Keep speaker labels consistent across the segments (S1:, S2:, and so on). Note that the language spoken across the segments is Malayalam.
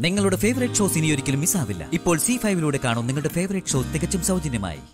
S1: നിങ്ങളുടെ ഫേവറേറ്റ് ഷോസ് ഇനി ഒരിക്കലും മിസ്സാവില്ല ഇപ്പോൾ സി ഫൈവിലൂടെ കാണും നിങ്ങളുടെ ഫേവറേറ്റ് ഷോ തികച്ചും സൗജന്യമായി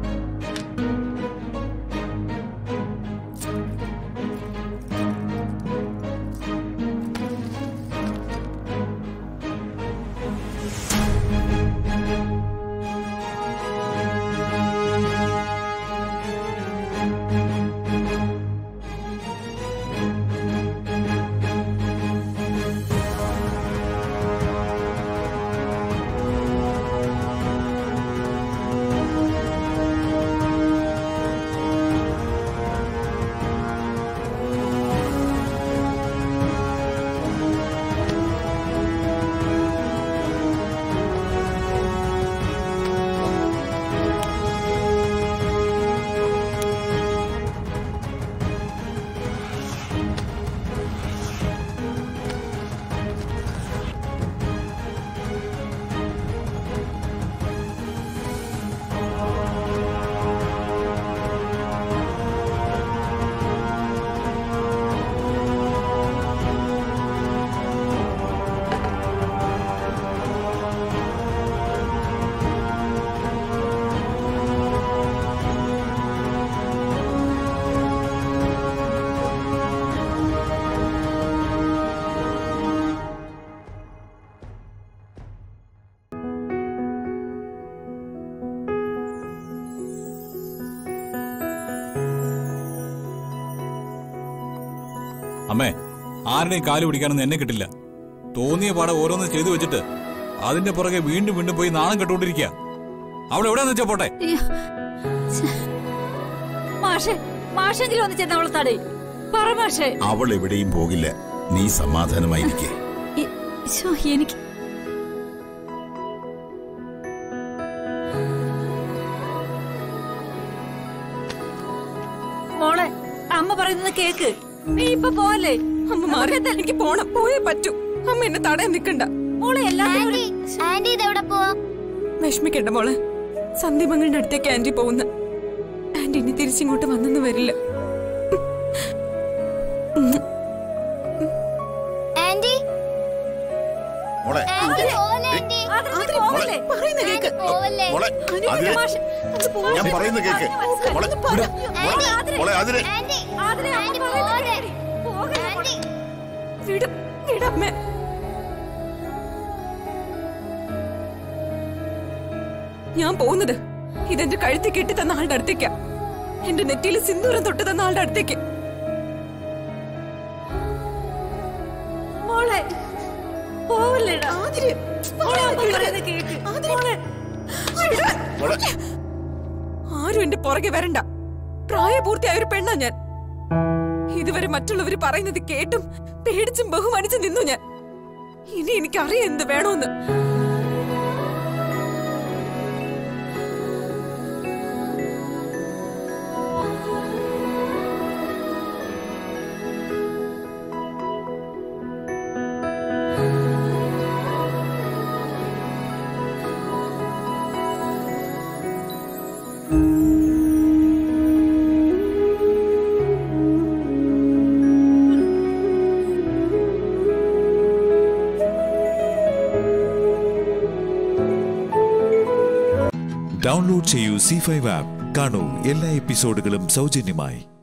S2: അമ്മേ ആരുടെയും കാല് പിടിക്കാനൊന്നും എന്നെ കിട്ടില്ല തോന്നിയ പാടെ ഓരോന്ന് ചെയ്തു വെച്ചിട്ട് അതിന്റെ പുറകെ വീണ്ടും വീണ്ടും പോയി നാണം കെട്ടുകൊണ്ടിരിക്കുക അവൾ എവിടെയാന്ന് വെച്ചാ പോട്ടെ
S3: മാഷെ മാഷെങ്കിലും ഒന്ന് ചെന്ന് അവളെ തടയും പറ മാഷെ
S4: അവൾ എവിടെയും പോകില്ല നീ സമാധാനമായിരിക്കേ
S3: ഇ- ശ്ശോ, എനിക്ക് മോളെ അമ്മ പറയുന്നത് കേക്ക് നീ ഇപ്പൊ പോലെ
S5: അമ്മ മാറി എനിക്ക് പോണം പോയേ പറ്റൂ അമ്മ എന്നെ തടയാൻ നിക്കണ്ട
S3: മോളെ എല്ലാത്തിനും
S6: ആന്റി ആന്റി ഇതെവിടെ പോവാ
S5: വിഷമിക്കണ്ട മോളെ സന്ധ്യമങ്ങളുടെ അടുത്തേക്ക് ആന്റി പോകുന്ന ആന്റി ഇനി തിരിച്ചിങ്ങോട്ട് വന്നെന്ന് വരില്ല
S6: ആന്റി
S4: മോളെ
S6: ആന്റി പോവല്ലേ ആന്റി
S3: ആദ്യം പോവല്ലേ?
S5: പറയുന്ന കേക്ക്
S6: ആന്റി പോവല്ലേ
S4: മോളെ അതിരെ
S3: മാഷെ, ഒന്ന് പോ.
S4: ഞാൻ പറയുന്ന കേക്ക് മോളെ വിട്. മോളെ, മോളെ അതിരെ
S6: ആന്റി
S3: ആതിരെ, അമ്മ
S6: ആന്റി
S3: പറയുന്നത്
S6: പോവല്ലേ
S3: കേക്ക്. പോകല്ലേ മോളെ?
S6: ആന്റി
S5: വിടും വിടമ്മേ ഞാൻ പോകുന്നത് ഇതെന്റെ കഴുത്തി കെട്ടി തന്ന ആളുടെ അടുത്തേക്കാ എന്റെ നെറ്റിയിൽ സിന്ദൂരം തൊട്ട് തന്ന ആളുടെ അടുത്തേക്ക്
S3: മോളെ പോവല്ലേടാ മോളെ അമ്മ പറയുന്നത് കേക്ക് മോളെ
S4: മോളെ
S5: ആരും എന്റെ പുറകെ വരണ്ട പ്രായപൂർത്തിയായ ഒരു പെണ്ണാ ഞാൻ ഇതുവരെ മറ്റുള്ളവര് പറയുന്നത് കേട്ടും പേടിച്ചും ബഹുമാനിച്ചും നിന്നു ഞാൻ ഇനി എനിക്കറിയാം എന്ത് വേണോന്ന്
S7: ഡൗൺലോഡ് ചെയ്യൂ സി ഫൈവ് ആപ്പ് കാണൂ എല്ലാ എപ്പിസോഡുകളും സൗജന്യമായി